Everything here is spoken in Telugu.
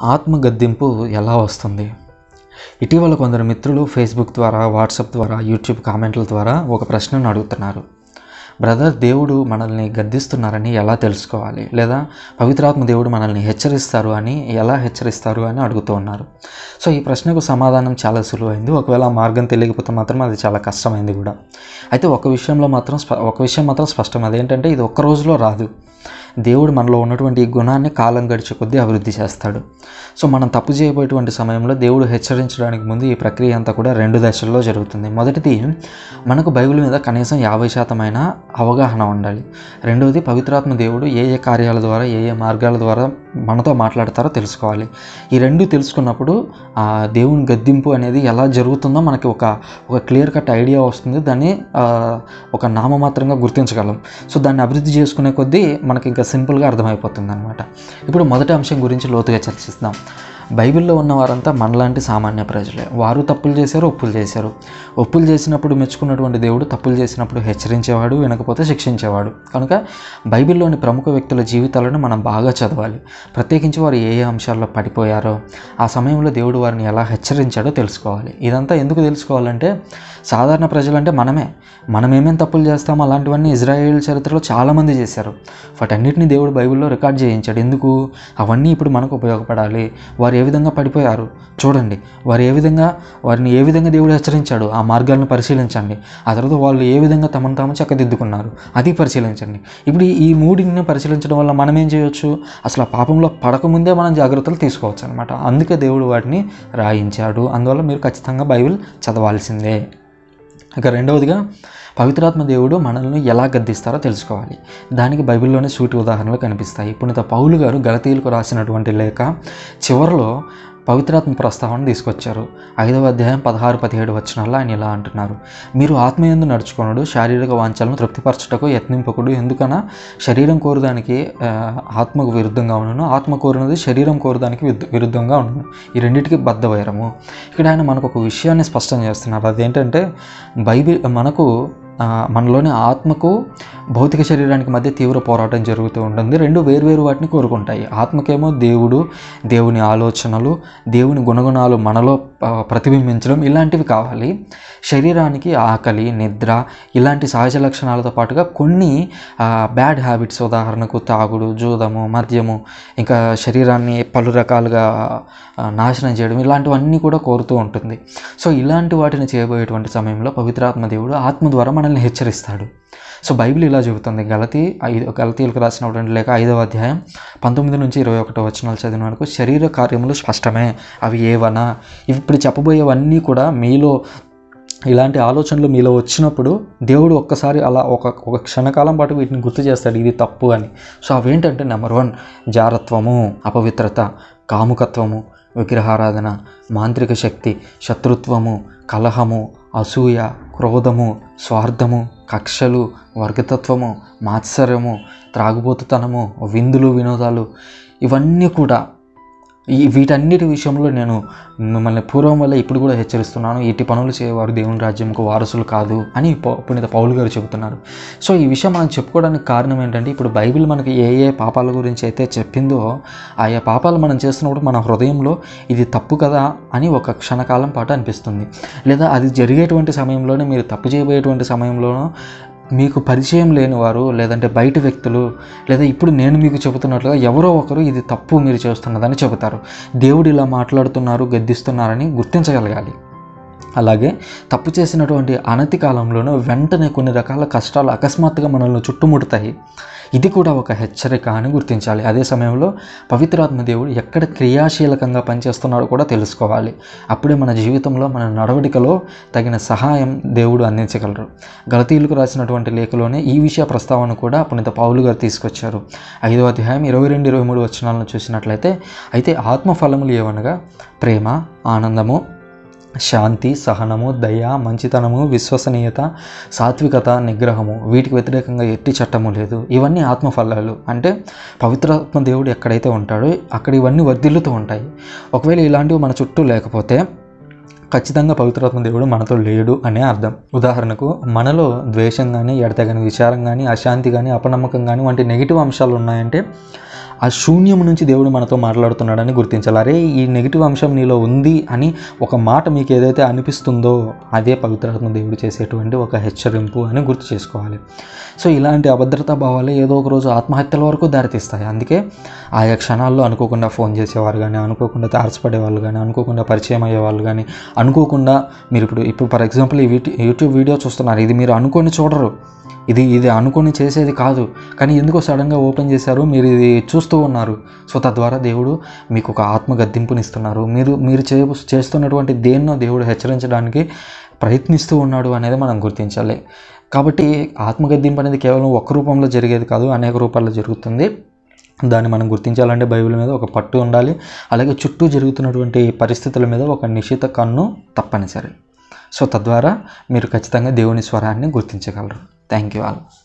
ఆత్మ గద్దింపు ఎలా వస్తుంది ఇటీవల కొందరు మిత్రులు ఫేస్బుక్ ద్వారా వాట్సాప్ ద్వారా యూట్యూబ్ కామెంట్ల ద్వారా ఒక ప్రశ్నను అడుగుతున్నారు బ్రదర్ దేవుడు మనల్ని గద్దిస్తున్నారని ఎలా తెలుసుకోవాలి లేదా పవిత్రాత్మ దేవుడు మనల్ని హెచ్చరిస్తారు అని ఎలా హెచ్చరిస్తారు అని అడుగుతూ ఉన్నారు సో ఈ ప్రశ్నకు సమాధానం చాలా సులువైంది ఒకవేళ ఆ మార్గం తెలియకపోతే మాత్రం అది చాలా కష్టమైంది కూడా అయితే ఒక విషయంలో మాత్రం స్ప ఒక విషయం మాత్రం స్పష్టం అదేంటంటే ఇది ఒక్క రోజులో రాదు దేవుడు మనలో ఉన్నటువంటి ఈ గుణాన్ని కాలం గడిచే కొద్దీ అభివృద్ధి చేస్తాడు సో మనం తప్పు చేయబోయేటువంటి సమయంలో దేవుడు హెచ్చరించడానికి ముందు ఈ ప్రక్రియ అంతా కూడా రెండు దశల్లో జరుగుతుంది మొదటిది మనకు బైబిల్ మీద కనీసం యాభై శాతమైన అవగాహన ఉండాలి రెండవది పవిత్రాత్మ దేవుడు ఏ ఏ కార్యాల ద్వారా ఏ ఏ మార్గాల ద్వారా మనతో మాట్లాడతారో తెలుసుకోవాలి ఈ రెండు తెలుసుకున్నప్పుడు ఆ దేవుని గద్దింపు అనేది ఎలా జరుగుతుందో మనకి ఒక ఒక క్లియర్ కట్ ఐడియా వస్తుంది దాన్ని ఆ, ఒక నామమాత్రంగా గుర్తించగలం సో దాన్ని అభివృద్ధి చేసుకునే కొద్దీ మనకి ఇంకా సింపుల్గా అర్థమైపోతుంది అనమాట ఇప్పుడు మొదటి అంశం గురించి లోతుగా చర్చిస్తాం బైబిల్లో ఉన్న వారంతా మనలాంటి సామాన్య ప్రజలే వారు తప్పులు చేశారు ఒప్పులు చేశారు ఒప్పులు చేసినప్పుడు మెచ్చుకున్నటువంటి దేవుడు తప్పులు చేసినప్పుడు హెచ్చరించేవాడు వినకపోతే శిక్షించేవాడు కనుక బైబిల్లోని ప్రముఖ వ్యక్తుల జీవితాలను మనం బాగా చదవాలి ప్రత్యేకించి వారు ఏ ఏ అంశాల్లో పడిపోయారో ఆ సమయంలో దేవుడు వారిని ఎలా హెచ్చరించాడో తెలుసుకోవాలి ఇదంతా ఎందుకు తెలుసుకోవాలంటే సాధారణ ప్రజలంటే మనమే మనం ఏమేం తప్పులు చేస్తామో అలాంటివన్నీ ఇజ్రాయేల్ చరిత్రలో చాలామంది చేశారు వాటన్నిటిని దేవుడు బైబిల్లో రికార్డ్ చేయించాడు ఎందుకు అవన్నీ ఇప్పుడు మనకు ఉపయోగపడాలి వారు ఏ విధంగా పడిపోయారు చూడండి వారు ఏ విధంగా వారిని ఏ విధంగా దేవుడు హెచ్చరించాడు ఆ మార్గాలను పరిశీలించండి ఆ తర్వాత వాళ్ళు ఏ విధంగా తమను తాము చక్కదిద్దుకున్నారు అది పరిశీలించండి ఇప్పుడు ఈ- ఈ మూడింటిని పరిశీలించడం వల్ల మనం ఏం చేయొచ్చు అసలు ఆ పాపంలో పడకముందే మనం జాగ్రత్తలు తీసుకోవచ్చు అనమాట అందుకే దేవుడు వాటిని రాయించాడు అందువల్ల మీరు ఖచ్చితంగా బైబిల్ చదవాల్సిందే ఇక రెండవదిగా పవిత్రాత్మ దేవుడు మనల్ని ఎలా గద్దిస్తారో తెలుసుకోవాలి దానికి బైబిల్లోనే సూటి ఉదాహరణలు కనిపిస్తాయి పునీత పౌలు గారు గలతీయులకు రాసినటువంటి లేఖ చివరిలో పవిత్రాత్మ ప్రస్తావన తీసుకొచ్చారు ఐదవ అధ్యాయం పదహారు పదిహేడు వచనాల్లో ఆయన ఇలా అంటున్నారు మీరు ఆత్మయందు నడుచుకున్నాడు శారీరక వాంఛలను తృప్తిపరచుటకు యత్నింపకుడు ఎందుకన్నా శరీరం కోరుదానికి ఆ, ఆత్మకు విరుద్ధంగా ఉండను ఆత్మ కోరినది శరీరం కోరుదానికి విరుద్ధ- విరుద్ధంగా ఉండను ఈ రెండింటికి బద్ధ వైరము ఇక్కడ ఆయన మనకు ఒక విషయాన్ని స్పష్టం చేస్తున్నారు అదేంటంటే బైబిల్ మనకు ఆ, మనలోని ఆత్మకు భౌతిక శరీరానికి మధ్య తీవ్ర పోరాటం జరుగుతూ ఉంటుంది రెండు వేరువేరు వాటిని కోరుకుంటాయి ఆత్మకేమో దేవుడు దేవుని ఆలోచనలు దేవుని గుణగుణాలు మనలో ఆ, ప్రతిబింబించడం ఇలాంటివి కావాలి శరీరానికి ఆకలి నిద్ర ఇలాంటి సహజ లక్షణాలతో పాటుగా కొన్ని బ్యాడ్ హ్యాబిట్స్ ఉదాహరణకు తాగుడు జూదము మద్యము ఇంకా శరీరాన్ని పలు రకాలుగా ఆ, నాశనం చేయడం ఇలాంటివన్నీ కూడా కోరుతూ ఉంటుంది సో ఇలాంటి వాటిని చేయబోయేటువంటి సమయంలో పవిత్రాత్మ దేవుడు ఆత్మ ద్వారా మనల్ని హెచ్చరిస్తాడు సో బైబిల్ ఇలా చెబుతుంది గలతీ ఐదు గలతీలకు రాసినటువంటి లేక ఐదవ అధ్యాయం పంతొమ్మిది నుంచి ఇరవై ఒకటో వచనాలు చదివిన వరకు శరీర కార్యములు స్పష్టమే అవి ఏవనా ఇప్పుడు చెప్పబోయేవన్నీ కూడా మీలో ఇలాంటి ఆలోచనలు మీలో వచ్చినప్పుడు దేవుడు ఒక్కసారి అలా ఒక ఒక క్షణకాలం పాటు వీటిని గుర్తు చేస్తాడు ఇది తప్పు అని సో అవేంటంటే నెంబర్ వన్ జారత్వము అపవిత్రత కాముకత్వము విగ్రహారాధన మాంత్రిక శక్తి శత్రుత్వము కలహము అసూయ క్రోధము స్వార్థము కక్షలు వర్గతత్వము మాత్సర్యము త్రాగుబోతుతనము విందులు వినోదాలు ఇవన్నీ కూడా ఈ వీటన్నిటి విషయంలో నేను మిమ్మల్ని పూర్వం వల్ల ఇప్పుడు కూడా హెచ్చరిస్తున్నాను ఇటు పనులు చేయవారు దేవుని రాజ్యంకు వారసులు కాదు అని పౌ- పునీత పౌలు గారు చెబుతున్నారు సో ఈ విషయం మనం చెప్పుకోవడానికి కారణం ఏంటంటే ఇప్పుడు బైబిల్ మనకి ఏ ఏ పాపాల గురించి అయితే చెప్పిందో ఆయా పాపాలు మనం చేస్తున్నప్పుడు మన హృదయంలో ఇది తప్పు కదా అని ఒక క్షణకాలం పాటు అనిపిస్తుంది లేదా అది జరిగేటువంటి సమయంలోనే మీరు తప్పు చేయబోయేటువంటి సమయంలోనో మీకు పరిచయం లేని వారు లేదంటే బయట వ్యక్తులు లేదా ఇప్పుడు నేను మీకు చెబుతున్నట్లుగా ఎవరో ఒకరు ఇది తప్పు మీరు చేస్తున్నదని చెబుతారు దేవుడు ఇలా మాట్లాడుతున్నారు గద్దిస్తున్నారని గుర్తించగలగాలి అలాగే తప్పు చేసినటువంటి అనతి కాలంలోనూ వెంటనే కొన్ని రకాల కష్టాలు అకస్మాత్తుగా మనల్ని చుట్టుముడతాయి ఇది కూడా ఒక హెచ్చరిక అని గుర్తించాలి అదే సమయంలో పవిత్రాత్మ దేవుడు ఎక్కడ క్రియాశీలకంగా పనిచేస్తున్నాడో కూడా తెలుసుకోవాలి అప్పుడే మన జీవితంలో మన నడవడికలో తగిన సహాయం దేవుడు అందించగలరు గలతీయులకు రాసినటువంటి లేఖలోనే ఈ విషయ ప్రస్తావన కూడా పునీత పౌలు గారు తీసుకొచ్చారు ఐదో అధ్యాయం ఇరవై రెండు ఇరవై మూడు వచనాలను చూసినట్లయితే అయితే ఆత్మ ఫలములు ఏవనగా ప్రేమ ఆనందము శాంతి సహనము దయ మంచితనము విశ్వసనీయత సాత్వికత నిగ్రహము వీటికి వ్యతిరేకంగా ఎట్టి చట్టము లేదు ఇవన్నీ ఆత్మఫలాలు అంటే పవిత్రాత్మ దేవుడు ఎక్కడైతే ఉంటాడో అక్కడ ఇవన్నీ వర్ధిల్లుతూ ఉంటాయి ఒకవేళ ఇలాంటివి మన చుట్టూ లేకపోతే ఖచ్చితంగా పవిత్రాత్మ దేవుడు మనతో లేడు అనే అర్థం ఉదాహరణకు మనలో ద్వేషం కానీ ఎడతెగని విచారం కానీ అశాంతి కానీ అపనమ్మకం కానీ వంటి నెగిటివ్ అంశాలు ఉన్నాయంటే ఆ శూన్యం నుంచి దేవుడు మనతో మాట్లాడుతున్నాడని గుర్తించాలి అరే ఈ నెగిటివ్ అంశం నీలో ఉంది అని ఒక మాట మీకు ఏదైతే అనిపిస్తుందో అదే పవిత్రాత్మ దేవుడు చేసేటువంటి ఒక హెచ్చరింపు అని గుర్తు చేసుకోవాలి సో ఇలాంటి అభద్రతా భావాలు ఏదో ఒక రోజు ఆత్మహత్యల వరకు దారితీస్తాయి అందుకే ఆయా క్షణాల్లో అనుకోకుండా ఫోన్ చేసేవారు కానీ అనుకోకుండా తారసపడే వాళ్ళు కానీ అనుకోకుండా పరిచయం అయ్యే వాళ్ళు కానీ అనుకోకుండా మీరు ఇప్పుడు ఇప్పుడు ఫర్ ఎగ్జాంపుల్ ఈ వీటి- యూట్యూబ్ వీడియో చూస్తున్నారు ఇది మీరు అనుకొని చూడరు ఇది ఇది అనుకొని చేసేది కాదు కానీ ఎందుకో సడన్గా ఓపెన్ చేశారు మీరు ఇది చూస్తూ ఉన్నారు సో తద్వారా దేవుడు మీకు ఒక ఆత్మ గద్దింపునిస్తున్నారు మీరు మీరు చే చేస్తున్నటువంటి దేన్నో దేవుడు హెచ్చరించడానికి ప్రయత్నిస్తూ ఉన్నాడు అనేది మనం గుర్తించాలి కాబట్టి ఆత్మగద్దింపు అనేది కేవలం ఒక్క రూపంలో జరిగేది కాదు అనేక రూపాల్లో జరుగుతుంది దాన్ని మనం గుర్తించాలంటే బైబిల్ మీద ఒక పట్టు ఉండాలి అలాగే చుట్టూ జరుగుతున్నటువంటి పరిస్థితుల మీద ఒక నిశ్చిత కన్ను తప్పనిసరి సో తద్వారా మీరు ఖచ్చితంగా దేవుని స్వరాన్ని గుర్తించగలరు థ్యాంక్ యూ ఆల్